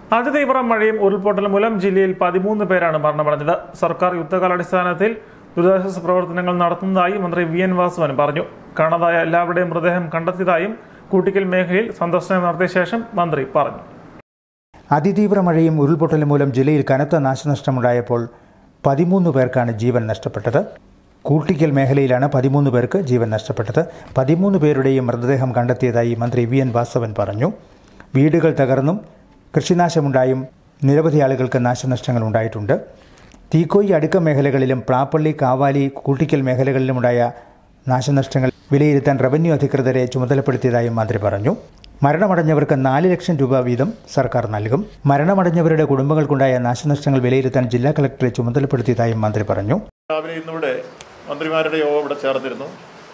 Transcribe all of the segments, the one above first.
അതിതീവ്ര മഴയും ഉരുൾപൊട്ടലും മൂലം ജില്ലയിൽ പതിമൂന്ന് പേരാണ് മരണമടഞ്ഞത് സർക്കാർ യുദ്ധകാലാടിസ്ഥാനത്തിൽ ദുരിതാശ്വാസ പ്രവർത്തനങ്ങൾ നടത്തുന്നതായി മന്ത്രി വി എൻ വാസവൻ പറഞ്ഞു കാണാതായ എല്ലാവരുടെയും മൃതദേഹം കണ്ടെത്തിയതായും കൂട്ടിക്കൽ മേഖലയിൽ സന്ദർശനം നടത്തിയ ശേഷം മന്ത്രി പറഞ്ഞു അതിതീവ്ര മഴയും ഉരുൾപൊട്ടലും മൂലം ജില്ലയിൽ കനത്ത നാശനഷ്ടമുണ്ടായപ്പോൾ പതിമൂന്ന് പേർക്കാണ് ജീവൻ നഷ്ടപ്പെട്ടത് കൂട്ടിക്കൽ മേഖലയിലാണ് പതിമൂന്ന് പേർക്ക് ജീവൻ നഷ്ടപ്പെട്ടത് പതിമൂന്ന് പേരുടെയും മൃതദേഹം കണ്ടെത്തിയതായി മന്ത്രി വി എൻ വാസവൻ പറഞ്ഞു വീടുകൾ തകർന്നും കൃഷിനാശമുണ്ടായും നിരവധി ആളുകൾക്ക് നാശനഷ്ടങ്ങൾ ഉണ്ടായിട്ടുണ്ട് തീക്കോയി അടുക്ക മേഖലകളിലും പ്ലാപ്പള്ളി കാവാലി കൂട്ടിക്കൽ മേഖലകളിലുമുണ്ടായ നാശനഷ്ടങ്ങൾ വിലയിരുത്താൻ റവന്യൂ അധികൃതരെ ചുമതലപ്പെടുത്തിയതായും മന്ത്രി പറഞ്ഞു മരണമടഞ്ഞവർക്ക് നാല് ലക്ഷം രൂപ വീതം സർക്കാർ നൽകും മരണമടഞ്ഞവരുടെ കുടുംബങ്ങൾക്കുണ്ടായ നാശനഷ്ടങ്ങൾ വിലയിരുത്താൻ ജില്ലാ കളക്ടറെ ചുമതലപ്പെടുത്തിയതായും മന്ത്രി പറഞ്ഞു രാവിലെ ഇന്നിവിടെ മന്ത്രിമാരുടെ യോഗം ഇവിടെ ചേർന്നിരുന്നു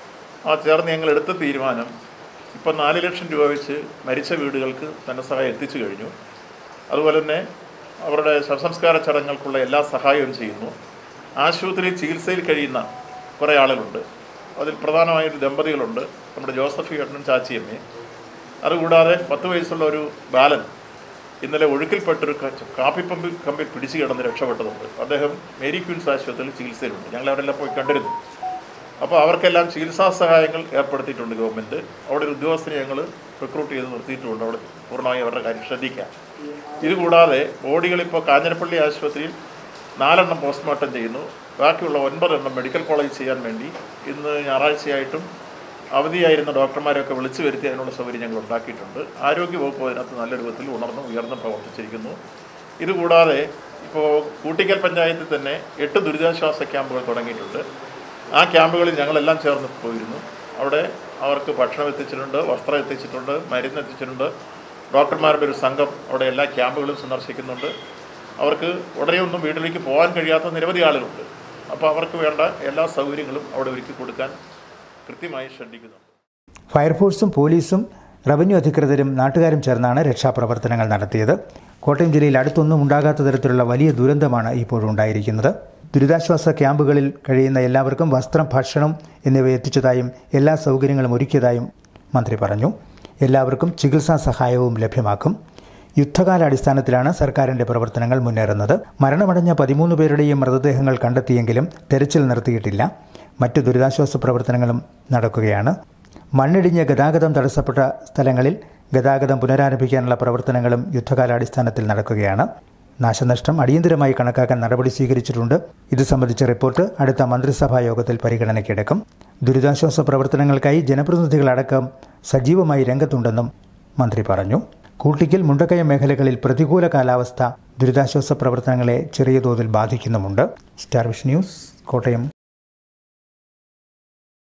ആ ചേർന്ന് ഞങ്ങൾ എടുത്ത തീരുമാനം ഇപ്പം നാല് ലക്ഷം രൂപ വെച്ച് മരിച്ച വീടുകൾക്ക് ധനസഹായം എത്തിച്ചു കഴിഞ്ഞു അതുപോലെ തന്നെ അവരുടെ ശവസംസ്കാര ചടങ്ങുകൾക്കുള്ള എല്ലാ സഹായവും ചെയ്യുന്നു ആശുപത്രിയിൽ ചികിത്സയിൽ കഴിയുന്ന കുറേ ആളുകളുണ്ട് അതിൽ പ്രധാനമായൊരു ദമ്പതികളുണ്ട് നമ്മുടെ ജോസഫ് ഏട്ടനും ചാച്ചിയമ്മയും അതുകൂടാതെ പത്ത് വയസ്സുള്ള ഒരു ബാലൻ ഇന്നലെ ഒഴുക്കിൽപ്പെട്ടൊരു ക- കാപ്പിപ്പമ്പ് കമ്പിൽ പിടിച്ചു കിടന്ന് രക്ഷപ്പെട്ടതുണ്ട് അദ്ദേഹം മേരി ക്യൂൻസ് ആശുപത്രിയിൽ ചികിത്സയിലുണ്ട് ഞങ്ങൾ അവരെല്ലാം പോയി കണ്ടിരുന്നു അപ്പോൾ അവർക്കെല്ലാം ചികിത്സാ സഹായങ്ങൾ ഏർപ്പെടുത്തിയിട്ടുണ്ട് ഗവൺമെൻറ് അവിടെ ഒരു ഉദ്യോഗസ്ഥനെ ഞങ്ങൾ റിക്രൂട്ട് ചെയ്ത് നിർത്തിയിട്ടുമുണ്ട് അവിടെ പൂർണ്ണമായും അവരുടെ കാര്യം ശ്രദ്ധിക്കാം ഇതുകൂടാതെ ബോഡികൾ ഇപ്പോൾ കാഞ്ഞിരപ്പള്ളി ആശുപത്രിയിൽ നാലെണ്ണം പോസ്റ്റ്മോർട്ടം ചെയ്യുന്നു ബാക്കിയുള്ള ഒൻപതെണ്ണം മെഡിക്കൽ കോളേജ് ചെയ്യാൻ വേണ്ടി ഇന്ന് ഞായറാഴ്ചയായിട്ടും അവധിയായിരുന്ന ഡോക്ടർമാരെയൊക്കെ വിളിച്ചു വരുത്തി അതിനുള്ള സൗകര്യം ഞങ്ങൾ ഉണ്ടാക്കിയിട്ടുണ്ട് ആരോഗ്യ വകുപ്പ് അതിനകത്ത് നല്ല രൂപത്തിൽ ഉണർന്ന് ഉയർന്ന് പ്രവർത്തിച്ചിരിക്കുന്നു ഇതുകൂടാതെ ഇപ്പോൾ കൂട്ടിക്കൽ പഞ്ചായത്തിൽ തന്നെ എട്ട് ദുരിതാശ്വാസ ക്യാമ്പുകൾ തുടങ്ങിയിട്ടുണ്ട് ആ ക്യാമ്പുകളിൽ ഞങ്ങളെല്ലാം ചേർന്ന് പോയിരുന്നു അവിടെ അവർക്ക് ഭക്ഷണം എത്തിച്ചിട്ടുണ്ട് വസ്ത്രം എത്തിച്ചിട്ടുണ്ട് മരുന്ന് എത്തിച്ചിട്ടുണ്ട് ഡോക്ടർമാരുടെ ഒരു സംഘം അവിടെ എല്ലാ ക്യാമ്പുകളും സന്ദർശിക്കുന്നുണ്ട് അവർക്ക് ഉടനെ ഒന്നും വീട്ടിലേക്ക് പോകാൻ കഴിയാത്ത നിരവധി ആളുകളുണ്ട് അപ്പോൾ അവർക്ക് വേണ്ട എല്ലാ സൗകര്യങ്ങളും അവിടെ ഒരുക്കി കൊടുക്കാൻ കൃത്യമായി ശ്രദ്ധിക്കുന്നുണ്ട് ഫയർഫോഴ്സും പോലീസും റവന്യൂ അധികൃതരും നാട്ടുകാരും ചേർന്നാണ് രക്ഷാപ്രവർത്തനങ്ങൾ നടത്തിയത് കോട്ടയം ജില്ലയിൽ അടുത്തൊന്നും ഉണ്ടാകാത്ത തരത്തിലുള്ള വലിയ ദുരന്തമാണ് ഇപ്പോഴുണ്ടായിരിക്കുന്നത് ദുരിതാശ്വാസ ക്യാമ്പുകളിൽ കഴിയുന്ന എല്ലാവർക്കും വസ്ത്രം ഭക്ഷണം എന്നിവ എത്തിച്ചതായും എല്ലാ സൗകര്യങ്ങളും ഒരുക്കിയതായും മന്ത്രി പറഞ്ഞു എല്ലാവർക്കും ചികിത്സാ സഹായവും ലഭ്യമാക്കും യുദ്ധകാലാടിസ്ഥാനത്തിലാണ് സർക്കാരിന്റെ പ്രവർത്തനങ്ങൾ മുന്നേറുന്നത് മരണമടഞ്ഞ പതിമൂന്ന് പേരുടെയും മൃതദേഹങ്ങൾ കണ്ടെത്തിയെങ്കിലും തെരച്ചിൽ നിർത്തിയിട്ടില്ല മറ്റു ദുരിതാശ്വാസ പ്രവർത്തനങ്ങളും നടക്കുകയാണ് മണ്ണിടിഞ്ഞ് ഗതാഗതം തടസ്സപ്പെട്ട സ്ഥലങ്ങളിൽ ഗതാഗതം പുനരാരംഭിക്കാനുള്ള പ്രവർത്തനങ്ങളും യുദ്ധകാലാടിസ്ഥാനത്തിൽ നടക്കുകയാണ് നാശനഷ്ടം അടിയന്തരമായി കണക്കാക്കാൻ നടപടി സ്വീകരിച്ചിട്ടുണ്ട് ഇത് സംബന്ധിച്ച റിപ്പോർട്ട് അടുത്ത മന്ത്രിസഭാ യോഗത്തിൽ പരിഗണനയ്ക്കെടുക്കും ദുരിതാശ്വാസ പ്രവർത്തനങ്ങൾക്കായി ജനപ്രതിനിധികളടക്കം സജീവമായി രംഗത്തുണ്ടെന്നും മന്ത്രി പറഞ്ഞു കൂട്ടിക്കൽ മുണ്ടക്കയം മേഖലകളിൽ പ്രതികൂല കാലാവസ്ഥ ദുരിതാശ്വാസ പ്രവർത്തനങ്ങളെ ചെറിയ തോതിൽ ബാധിക്കുന്നുമുണ്ട് സ്റ്റാർ വിഷൻ ന്യൂസ് കോട്ടയം